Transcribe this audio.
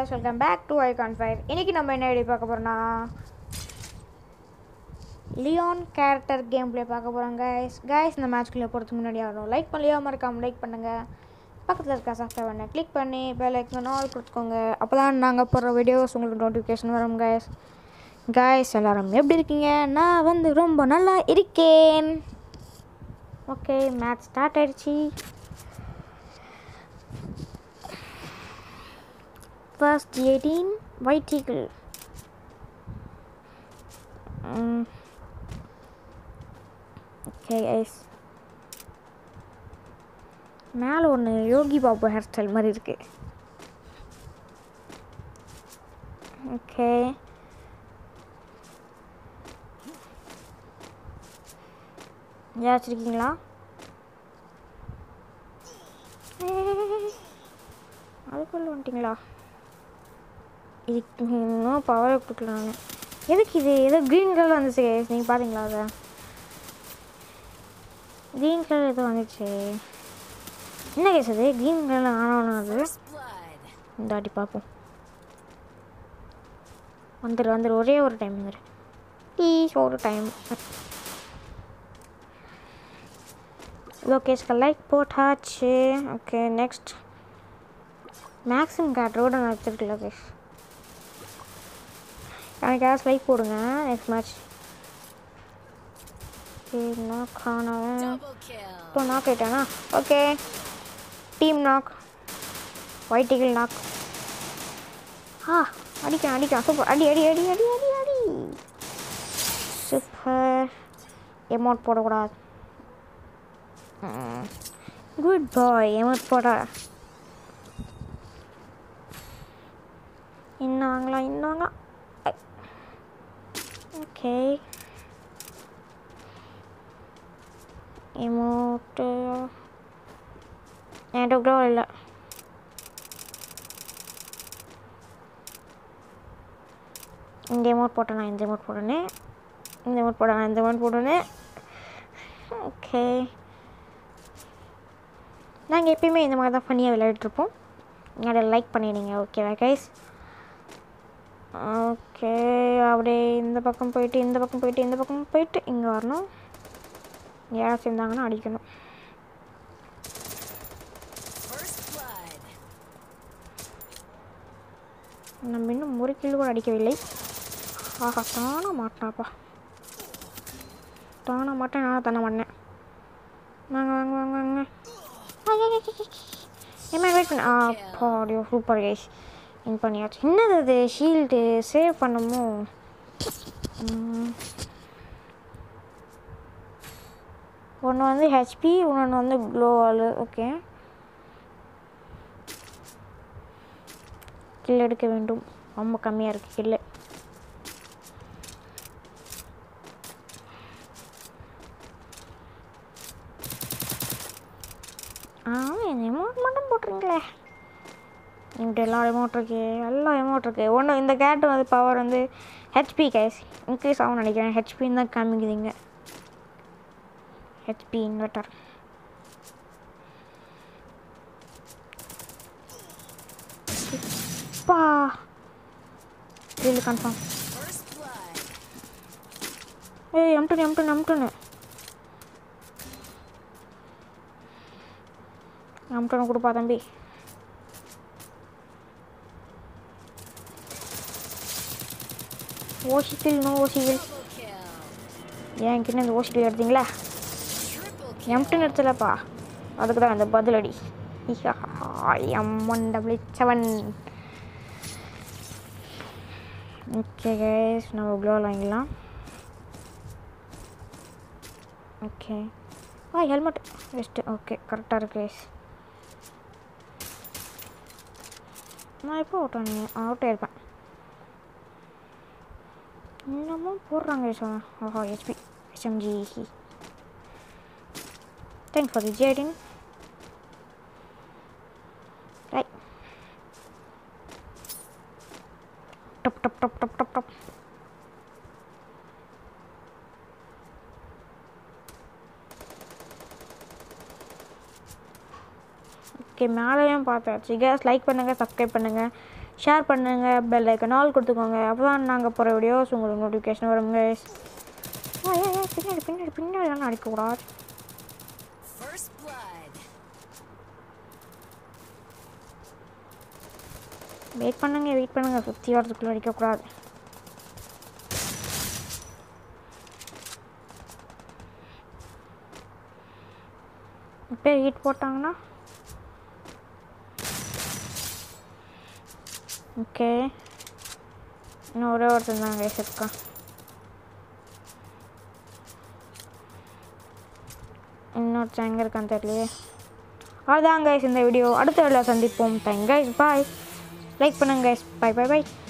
guys welcome back to icon five இன்னைக்கு நம்ம என்ன ஐடி பார்க்க போறோம்னா லியோன் கேரக்டர் கேம் ப்ளே பார்க்க போகிறோம் கைஸ் கைஸ் இந்த மேட்ச்குள்ளே போகிறதுக்கு முன்னாடி ஆகணும் லைக் பண்ணலையோ மறக்காம லைக் பண்ணுங்கள் பக்கத்தில் இருக்க சப்ஸ்கிரைப் பண்ண கிளிக் பண்ணி பெல் ஐக்கன் ஆல் கொடுத்துக்கோங்க அப்போ தான் நாங்கள் போடுற வீடியோஸ் உங்களுக்கு நோட்டிஃபிகேஷன் வரும் கைஸ் கைஸ் எல்லாரும் எப்படி இருக்கீங்க நான் வந்து ரொம்ப நல்லா இருக்கேன் ஓகே மேட்ச் ஸ்டார்ட் ஆயிடுச்சு First 18 White Eagle. Mm. Okay, guys. மேலே ஒன்று யோகி பாபு ஹேர் ஸ்டைல் மாதிரி இருக்கு ஓகே ஏதாச்சும் இருக்கீங்களா அதுக்குள்ள வந்துட்டிங்களா இதுக்கு இன்னும் பவர் கொடுக்கல நான் எதுக்கு இது ஏதோ க்ரீன் கலர் வந்துச்சு guys. நீங்கள் பார்த்தீங்களா அதை க்ரீன் கலர் ஏதோ வந்துச்சு என்ன கேஸ் அது க்ரீன் கலர் ஆனவனும் அது இந்த வாட்டி பார்ப்போம் வந்துடு வந்துடு ஒரே ஒரு டைம் வந்துடு ப்ளீஸ் ஒரு டைம் லோகேஷ்க்கு லைக் போட்டாச்சு ஓகே நெக்ஸ்ட் மேக்ஸிமம் கேட்ரோட நான் வச்சிருக்கல லோகேஷ் எனக்கு யாராவது லைக் போடுங்க நெக்ஸ்ட் மேட்ச் நாக் ஆனவன் இப்போ நாக் ஆயிட்டானா okay team knock white eagle knock ஆ அடிக்கான் அடிக்கான் சூப்பர் அடி அடி அடி அடி அடி அடி சூப்பர் எமௌண்ட் போடக்கூடாது குட் பாய் எமௌண்ட் போட இன்னும் வாங்கலாம் இன்னும் வாங்கலாம் ஓகே எமௌண்ட்டு என்கிட்ட கூட இல்லை இந்த எமௌண்ட் போட்டேன் நான் இந்த எமௌண்ட் போட்டேனே இந்த எமௌண்ட் போட்டேன் நான் இந்த எமௌண்ட் போட்டேனே ஓகே நாங்கள் எப்பயுமே இந்த மாதிரி தான் ஃபன்னியாக விளையாடிட்டுருப்போம் அதை லைக் பண்ணிடுங்க ஓகேவா கைஸ் ஓகே அப்படியே இந்த பக்கம் போயிட்டு இந்த பக்கம் போயிட்டு இந்த பக்கம் போயிட்டு இங்கே வரணும் யாராச்சும் இருந்தாங்கன்னா அடிக்கணும் நம்ம இன்னும் ஒரு கிலோ கூட அடிக்கவில்லை ஆஹா தானா மாட்டினாப்பா தானா மாட்டேன் நானும் தானே மாட்டேன் வாங்க வாங்க வாங்க வாங்க ஏமா வெயிட் பண்ண ஆ பாடியோ சூப்பர் கைஸ் வின் பண்ணியாச்சு என்னது அது ஷீல்டு சேவ் பண்ணமோ ஒன்று வந்து ஹெச்பி இன்னொன்று வந்து க்ளோவால் ஓகே கில் எடுக்க வேண்டும் ரொம்ப கம்மியாக இருக்குது கில்லு ஆ இந்த எமௌண்ட் மட்டும் போட்டுருங்களே இங்கிட்ட எல்லா எமௌண்ட் இருக்கு எல்லா எமௌண்ட் இருக்கு ஒன்று இந்த கேட்டு வந்து பவர் வந்து ஹெச்பி கேஸ் இன்க்ரீஸ் ஆகும் நினைக்கிறேன் ஹெச்பின்னு தான் காமிக்குதுங்க ஹெச்பி இன்வெர்டர் பா இல்லை கன்ஃபார்ம் ஏய் எம்டன் எம்டன் எம்டனு எம்டனை கொடுப்பா தம்பி ஓசிக்கில் நோ ஓசிக்கில் ஏன் கிட்ட இந்த ஓசிக்கில் எடுத்தீங்களா எம்டன் எடுத்தலப்பா அதுக்கு தான் அந்த பதிலடி M one double seven okay guys நம்ம க்ளோவில் வாங்கிடலாம் ஓகே ஆ ஹெல்மெட் பெஸ்ட்டு ஓகே கரெக்டாக இருக்கு கைஸ் நான் எப்போ ஓட்டேன் அவுட்டே இருப்பேன் இன்னமும் போடுறாங்க சொன்னேன் ஓஹோ HP SMG thanks for the Jaden right டப் டப் டப் டப் டப் டப் ஓகே மேலேயும் பார்த்தாச்சு கேஸ் லைக் பண்ணுங்கள் சப்ஸ்கிரைப் பண்ணுங்கள் ஷேர் பண்ணுங்கள் பெல் ஐக்கன் ஆல் கொடுத்துக்கோங்க அப்போ தான் நாங்கள் போகிற வீடியோஸ் உங்களுக்கு நோட்டிஃபிகேஷன் வரும் guys ஏய், ஏய், ஏய், பின்னாடி பின்னாடி பின்னாடி எல்லாம் அடிக்கக்கூடாது First blood. வெயிட் பண்ணுங்க வெயிட் பண்ணுங்க சுற்றி வரதுக்குள்ளே அடிக்கக்கூடாது இப்போ ஹீட் போட்டாங்கன்னா ஓகே இன்னும் ஒரே ஒருத்தன் தான் கைஸ் இருக்கான் இன்னொருத்தன் எங்கே இருக்கான்னு தெரியலையே அவ்வளோதான் கைஸ் இந்த வீடியோ அடுத்த வீடியோ சந்திப்போம் தேங்க் கைஸ் பாய் லைக் பண்ணுங்க கைஸ் பை பை பை